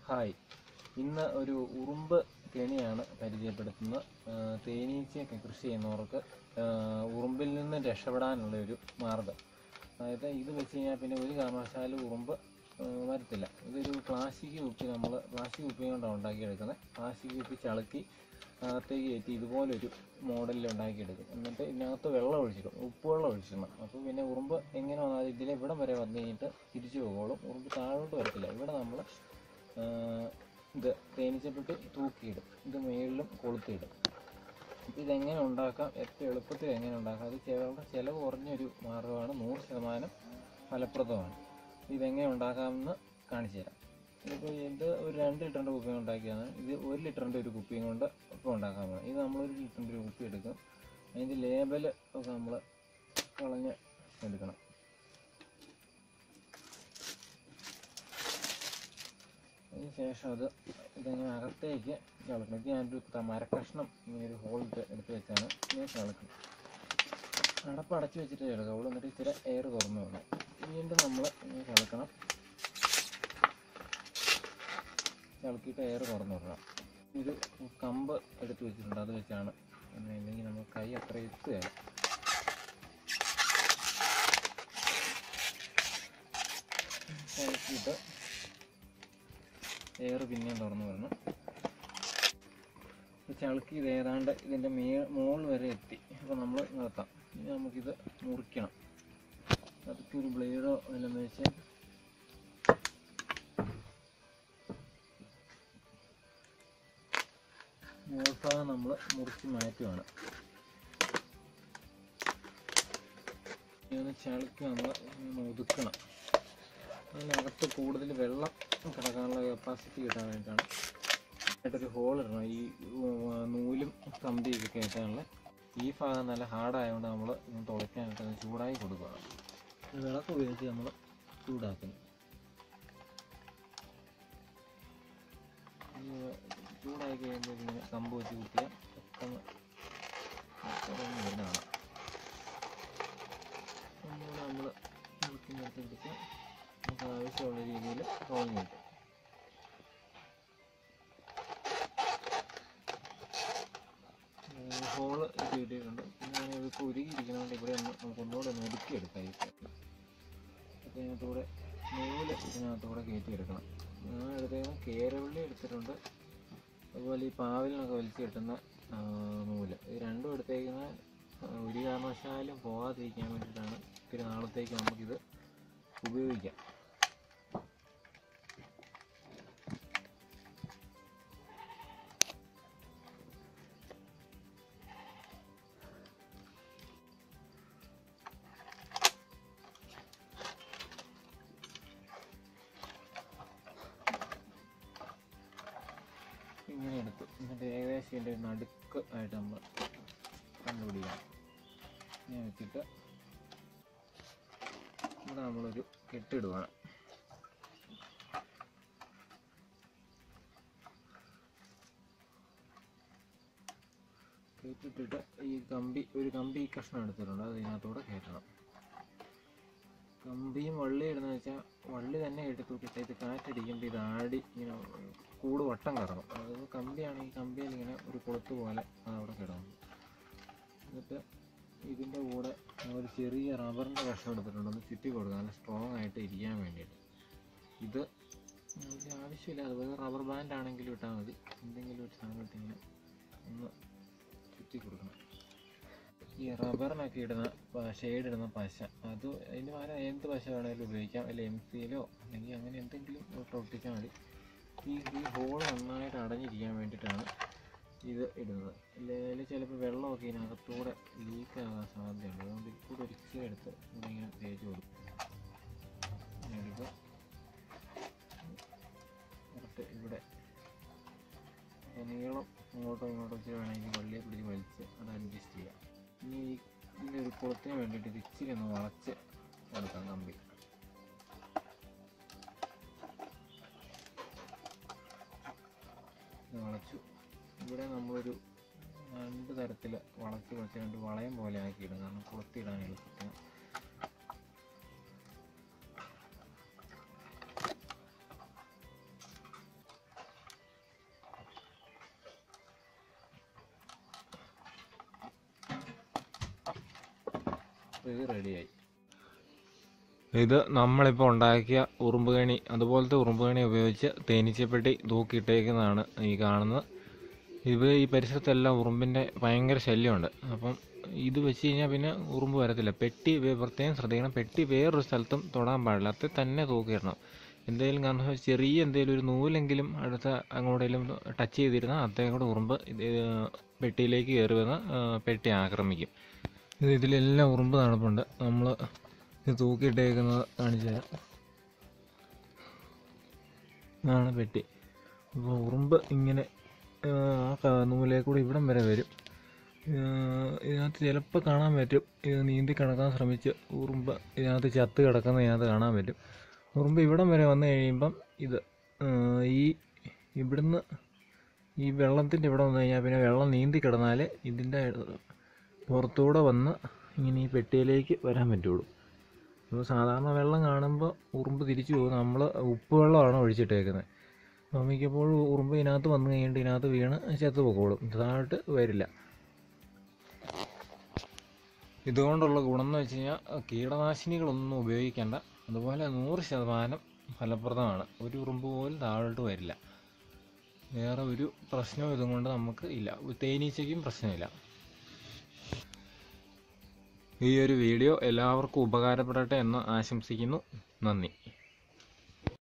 hi ഇന്ന് ഒരു ഉറുമ്പ് കെണിയാണ് പരിചയപ്പെടുത്തുന്നത് ആ, തേനീച്ചയൊക്കെ കൃഷി ചെയ്യുന്നവർക്ക് ആ, ഉറുമ്പിൽ നിന്ന് രക്ഷപ്പെടാനുള്ള ഒരു മാർഗം അതായത് ഇത് വെച്ച് കഴിഞ്ഞാൽ പിന്നെ ഒരു കാരണവശാലും ഉറുമ്പ് ആ, വരത്തില്ല ഇതൊരു പ്ലാസ്റ്റിക് കുപ്പി നമ്മൾ പ്ലാസ്റ്റിക് കുപ്പി കൊണ്ടാണ് ഉണ്ടാക്കിയെടുക്കുന്നത് പ്ലാസ്റ്റിക് കുപ്പി ചളുക്കി അകത്തേക്ക് കയറ്റി ഇതുപോലൊരു മോഡലിൽ ഉണ്ടാക്കിയെടുക്കും എന്നിട്ട് ഇതിനകത്ത് വെള്ളം ഒഴിച്ചിടും ഉപ്പുവെള്ളം ഒഴിച്ചിടണം അപ്പോൾ പിന്നെ ഉറുമ്പ് എങ്ങനെ വന്നാലും ഇതിലെ ഇവിടം വരെ വന്നു കഴിഞ്ഞിട്ട് തിരിച്ചു പോകുള്ളൂ ഉറുമ്പ് താഴോട്ട് വരത്തില്ല ഇവിടെ നമ്മൾ ഇത് തേനീച്ചപ്പെട്ടി തൂക്കിയിടും ഇത് മേളിലും കൊളുത്തിയിടും അപ്പോൾ ഇതെങ്ങനെ ഉണ്ടാക്കാം ഏറ്റവും എളുപ്പത്തിൽ എങ്ങനെ ഉണ്ടാക്കാം അത് ചിലരുടെ ചിലവ് കുറഞ്ഞൊരു മാർഗ്ഗമാണ് നൂറ് ശതമാനം ഫലപ്രദമാണ് ഇതെങ്ങനെ ഉണ്ടാക്കാമെന്ന് കാണിച്ചു തരാം ഇതിപ്പോൾ ഇത് ഒരു രണ്ട് ലിറ്ററിൻ്റെ കുപ്പി ഉണ്ടാക്കിയതാണ് ഇത് ഒരു ലിറ്ററിൻ്റെ ഒരു കുപ്പിയും കൊണ്ട് ഇപ്പോൾ ഉണ്ടാക്കാൻ പോകുന്നത് ഇത് നമ്മളൊരു ലിറ്ററിൻ്റെ ഒരു കുപ്പി എടുക്കും അതിൻ്റെ ലേബൽ ഒക്കെ നമ്മൾ കളഞ്ഞ് എടുക്കണം അതിന് ശേഷം അത് ഇതിങ്ങനെ അകത്തേക്ക് കളക്കണം ഇത് ഞാനൊരു ത- മരക്കഷ്ണം ഇങ്ങനെ ഒരു ഹോളിട്ട് എടുത്ത് വെച്ചാണ് ഇങ്ങനെ കളക്കുന്നത് അടപ്പ് അടച്ച് വെച്ചിട്ട് കിടക്കുള്ളൂ എന്നിട്ട് ഇച്ചിരി എയർ തുറന്നു വേണം വീണ്ടും നമ്മൾ ഇങ്ങനെ കളക്കണം ചളുക്കിയിട്ട് എയർ തുറന്നു വിടണം ഒരു കമ്പ് എടുത്ത് വെച്ചിട്ടുണ്ട് അത് വെച്ചാണ് ഇല്ലെങ്കിൽ നമ്മൾ കൈ അത്ര എത്തുകയില്ല ചളുക്കിയിട്ട് എയർ പിന്നെയും തുറന്നു വരണം ഈ ചളുക്കി ഇത് ഏതാണ്ട് ഇതിൻ്റെ മേ മുകൾ വരെ എത്തി അപ്പോൾ നമ്മൾ നിർത്താം ഇനി നമുക്കിത് മുറിക്കണം അതൊക്കെ ഒരു ബ്ലേഡോ വല്ലതും വെച്ച് മുകൾഭാഗം നമ്മൾ മുറിച്ച് മാറ്റുകയാണ് ഇങ്ങനെ ചളുക്കി നമ്മൾ ഒതുക്കണം അതിനകത്ത് കൂടുതൽ വെള്ളം കിടക്കാനുള്ള കപ്പാസിറ്റി കിട്ടാൻ വേണ്ടിയിട്ടാണ് ആയിട്ടൊരു ഹോൾ ഇടണം ഈ ഉം, നൂലും കമ്പിയൊക്കെ കയറ്റാനുള്ള ഈ ഭാഗം നല്ല ഹാർഡായതുകൊണ്ട് നമ്മൾ തുളയ്ക്കാനായിട്ട് അത് ചൂടായി കൊടുക്കുകയാണ് ഇത് വിളക്ക് ഉപയോഗിച്ച് നമ്മൾ ചൂടാക്കുന്നു ഈ ചൂടായി കഴിയുമ്പോൾ ഇങ്ങനെ കമ്പ് വെച്ച് കുത്തിയാൽ പെട്ടെന്ന് പെട്ടെന്ന് വരുന്നതാണ് ഒന്നുകൂടെ നമ്മൾ മുറിക്കുന്നിടത്ത് പിടിച്ചാൽ നമുക്ക് ആവശ്യമുള്ള രീതിയിൽ റോളിങ് കിട്ടും ഹോള് ഇത് കിട്ടിയിട്ടുണ്ട് പിന്നെ ഞാൻ ഇത് ഉരുകിയിരിക്കുന്നതുകൊണ്ട് ഇവിടെ ഒന്ന് നമുക്ക് ഒന്നുകൂടെ ഒന്ന് ഒതുക്കിയെടുക്കാം ഈ അപ്പോൾ ഇതിനകത്തൂടെ നൂല് ഇതിനകത്തൂടെ കയറ്റിയെടുക്കണം ഞാൻ എടുത്തേക്കുന്ന കേരവള്ളി എടുത്തിട്ടുണ്ട് അതുപോലെ ഈ പാവലിനൊക്കെ വലിച്ചു കിട്ടുന്ന ആ, നൂല് ഇത് രണ്ടും എടുത്തേക്കുന്ന ആ, ഒരു കാരണവശാലും പോകാതിരിക്കാൻ വേണ്ടിയിട്ടാണ് ഇത്തിരി നാളത്തേക്ക് നമുക്കിത് ഉപയോഗിക്കാം ഇങ്ങനെ എടുത്തു എന്നിട്ട് ഏകദേശം ഇതിൻ്റെ നടുക്ക് ആയിട്ട് നമ്മൾ കണ്ടുപിടിക്കണം ഇങ്ങനെ വെച്ചിട്ട് ഇവിടെ നമ്മളൊരു കെട്ടിടുവാണ് കയറ്റിട്ടിട്ട് ഈ കമ്പി ഒരു കമ്പി കഷ്ണം എടുത്തിട്ടുണ്ട് അത് ഇതിനകത്തൂടെ കയറ്റണം കമ്പിയും വള്ളി ഇടുന്ന വെച്ചാൽ വള്ളി തന്നെ കെട്ടി തൂക്കിയിട്ട് ഇത് കാറ്റടിക്കുമ്പോൾ ഇത് ആടി ഇങ്ങനെ കൂട് വട്ടം കറങ്ങും അതായത് കമ്പിയാണെങ്കിൽ കമ്പിയിൽ ഇങ്ങനെ ഒരു കൊളുത്ത് പോലെ അത് അവിടെ കിടക്കും എന്നിട്ട് ഇതിൻ്റെ കൂടെ ഒരു ചെറിയ റബ്ബറിൻ്റെ കഷ്ണം എടുത്തിട്ടുണ്ട് ഒന്ന് ചുറ്റി കൊടുക്കുക നല്ല സ്ട്രോങ് ആയിട്ട് ഇരിക്കാൻ വേണ്ടിയിട്ട് ഇത് നമുക്ക് ആവശ്യമില്ല അതുപോലെ റബ്ബർ ബാൻഡ് ആണെങ്കിലും ഇട്ടാൽ മതി എന്തെങ്കിലും ഒരു സാധനം ഇട്ട് ഇങ്ങനെ ഒന്ന് ചുറ്റി കൊടുക്കണം ഈ റബ്ബറിനൊക്കെ ഇടുന്ന ഷെയ്ഡ് ഇടുന്ന പശ അത് അതിന് പകരം എന്ത് പശ വേണമെങ്കിലും ഉപയോഗിക്കാം അല്ലെ എം സിയിലോ അല്ലെങ്കിൽ അങ്ങനെ എന്തെങ്കിലും ഇട്ട് ഒട്ടിച്ചാൽ മതി ഈ ഈ ഹോൾ നന്നായിട്ട് അടഞ്ഞിരിക്കാൻ വേണ്ടിയിട്ടാണ് ഇത് ഇടുന്നത് അല്ലെങ്കിൽ ചിലപ്പോൾ വെള്ളമൊക്കെ ഇതിനകത്തൂടെ ലീക്ക് ആകാൻ സാധ്യതയുണ്ട് അതുകൊണ്ട് ഇപ്പോൾ ഒരു ഇച്ചിരി എടുത്ത് ഇവിടെ ഇങ്ങനെ തേച്ച് കൊടുക്കും ഇങ്ങനെ എടുക്കുക എന്നിട്ട് ഇവിടെ അപ്പോൾ നീളം അങ്ങോട്ടോ ഇങ്ങോട്ടോ ഇച്ചിരി വേണമെങ്കിൽ വള്ളിയെ പിടിച്ച് വലിച്ച് അത് അഡ്ജസ്റ്റ് ചെയ്യാം ഇനി ഈ ഇതിൻ്റെ ഒരു കുളത്തിന് വേണ്ടിയിട്ട് ഇത് ഇച്ചിരി ഒന്ന് വളച്ച് കൊടുക്കാം കമ്പി ഇത് വളച്ചു ഇവിടെ നമ്മളൊരു രണ്ട് തരത്തിൽ വളച്ച് വെച്ച് രണ്ട് വളയം പോലെ ആക്കിയിടും കാരണം കുളത്തിടാൻ എളുപ്പത്തിന് അപ്പോൾ ഇത് റെഡിയായി ഇത് നമ്മളിപ്പോൾ ഉണ്ടാക്കിയ ഉറുമ്പുകേണി അതുപോലത്തെ ഉറുമ്പുകേണി ഉപയോഗിച്ച് തേനീച്ചപ്പെട്ടി തൂക്കിയിട്ടേക്കുന്നതാണ് ഈ കാണുന്നത് ഇത് ഈ പരിസരത്തെല്ലാം ഉറുമ്പിൻ്റെ ഭയങ്കര ശല്യമുണ്ട് അപ്പം ഇത് വെച്ച് കഴിഞ്ഞാൽ പിന്നെ ഉറുമ്പ് വരത്തില്ല പെട്ടി വേ- പ്രത്യേകം ശ്രദ്ധിക്കണം പെട്ടി വേറൊരു സ്ഥലത്തും തൊടാൻ പാടില്ല അത് തന്നെ തൂക്കിയിടണം എന്തെങ്കിലും കാരണം വെച്ചാൽ ചെറിയ എന്തെങ്കിലും ഒരു നൂലെങ്കിലും അടുത്ത അങ്ങോട്ടേലും ടച്ച് ചെയ്തിരുന്നാൽ അത്രയും കൂടെ ഉറുമ്പ് ഇത് പെട്ടിയിലേക്ക് കയറി വന്ന് ആ, പെട്ടി ആക്രമിക്കും ഇത് ഇതിലെല്ലാം ഉറുമ്പ് നടപ്പുണ്ട് നമ്മൾ ഇത് തൂക്കിയിട്ടേക്കുന്നത് കാണിച്ചു തരാം ഇതാണ് പെട്ടി അപ്പോൾ ഉറുമ്പ് ഇങ്ങനെ ആ, ആ ക- നൂലേ കൂടി ഇവിടം വരെ വരും ആ, ഇതിനകത്ത് ചിലപ്പോൾ കാണാൻ പറ്റും ഇത് നീന്തി കിടക്കാൻ ശ്രമിച്ച് ഉറുമ്പ് ഇതിനകത്ത് ചത്ത് കിടക്കുന്ന ഇതിനകത്ത് കാണാൻ പറ്റും ഉറുമ്പ് ഇവിടം വരെ വന്നു കഴിയുമ്പം ഇത് ആ, ഈ ഇവിടുന്ന് ഈ വെള്ളത്തിൻ്റെ ഇവിടെ വന്നു കഴിഞ്ഞാൽ പിന്നെ വെള്ളം നീന്തി കിടന്നാൽ ഇതിൻ്റെ പുറത്തൂടെ വന്ന് ഇങ്ങനെ ഈ പെട്ടിയിലേക്ക് വരാൻ പറ്റുള്ളൂ അപ്പോൾ സാധാരണ വെള്ളം കാണുമ്പോൾ ഉറുമ്പ് തിരിച്ചു പോകും നമ്മൾ ഉപ്പ് വെള്ളമാണ് ഒഴിച്ചിട്ടേക്കുന്നത് അപ്പോൾ മിക്കപ്പോഴും ഉറുമ്പ് ഇതിനകത്ത് വന്നു കഴിഞ്ഞിട്ട് ഇതിനകത്ത് വീണ് ചത്തു പൊക്കോളും ഇതായിട്ട് വരില്ല ഇതുകൊണ്ടുള്ള ഗുണം എന്ന് വെച്ച് കഴിഞ്ഞാൽ കീടനാശിനികളൊന്നും ഉപയോഗിക്കേണ്ട അതുപോലെ നൂറ് ശതമാനം ഫലപ്രദമാണ് ഒരു ഉറുമ്പ് പോലും താഴോട്ട് വരില്ല വേറെ ഒരു പ്രശ്നവും ഇതുകൊണ്ട് നമുക്ക് ഇല്ല തേനീച്ചയ്ക്കും പ്രശ്നമില്ല ഈ ഒരു വീഡിയോ എല്ലാവർക്കും ഉപകാരപ്പെടട്ടെ എന്ന് ആശംസിക്കുന്നു നന്ദി